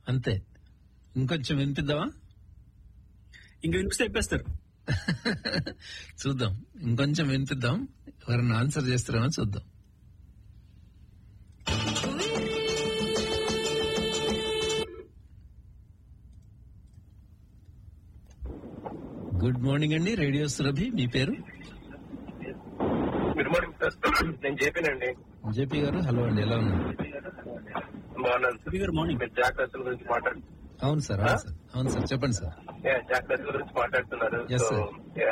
అంతే ఇంకొంచెం వినిపిద్దామా ఇంకా వినిపిస్తే చెప్పేస్తారు చూద్దాం ఇంకొంచెం వినిపిద్దాం ఎవరైనా ఆన్సర్ చేస్తారేమో చూద్దాం గుడ్ మార్నింగ్ అండి రేడియో సురభి మీ పేరు గుడ్ మార్నింగ్ సార్ నేను చెప్పానండి జేపీ గారు హలో అండి ఎలా ఉన్నారు బాగున్నాను రవి గారు మార్నింగ్ మీరు జాక్ రసల్ గురించి మాట్లాడు అవును సార్ అవును సార్ అవును సార్ చెప్పండి సార్ జాక్ రసల్ గురించి మాట్లాడుతున్నారు Yes, so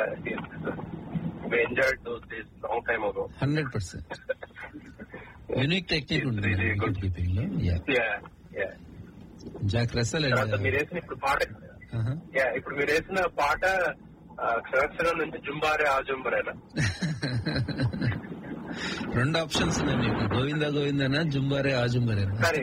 sir. Enjoy those days long time ago hundred percent unique technique ఉంటుంది Really good. వికెట్ కీపింగ్ లో Yeah. జాక్ రసల్ తర్వాత అండ్ మీరు వేసిన ఇప్పుడు పాట Yeah, ఇప్పుడు మీరు వేసిన పాట ఆ, క్షణక్షణం నుంచి జుంబారే ఆ జుంబరేనా రెండు ఆప్షన్స్ ఉన్నాయి మీకు గోవింద గోవిందనా జుంబారే ఆ జుంబారేనా సరే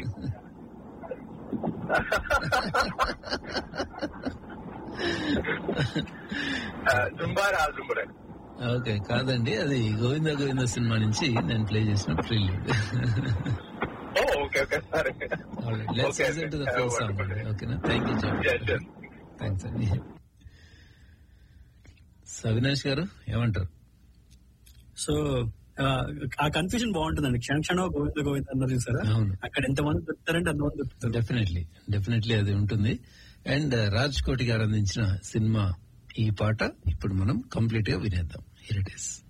ఆ, జుంబారే ఆ జుంబరే ఓకే కాదండి అది గోవింద గోవింద సినిమా నుంచి నేను ప్లే చేసిన ప్రిల్యూడ్ ఓ ఓకే ఓకే సరే let's Okay, listen to the okay. Full Uh, song wonderful. ఓకేనా thank you Yeah, sure. Thanks అండి సో అవినాష్ గారు ఏమంటారు సో ఆ, ఆ కన్ఫ్యూజన్ బాగుంటుందండి క్షణ క్షణం గోవింద గోవింద అన్నారు చూసారా అవును. అక్కడ ఎంతమంది దొరుకుతారంటే అంతమంది దొరుకుతారు డెఫినెట్లీ డెఫినెట్లీ అది ఉంటుంది అండ్ రాజ్ కోటి గారు అందించిన సినిమా ఈ పాట ఇప్పుడు మనం కంప్లీట్ గా వినేద్దాం హియర్ ఇట్ ఇస్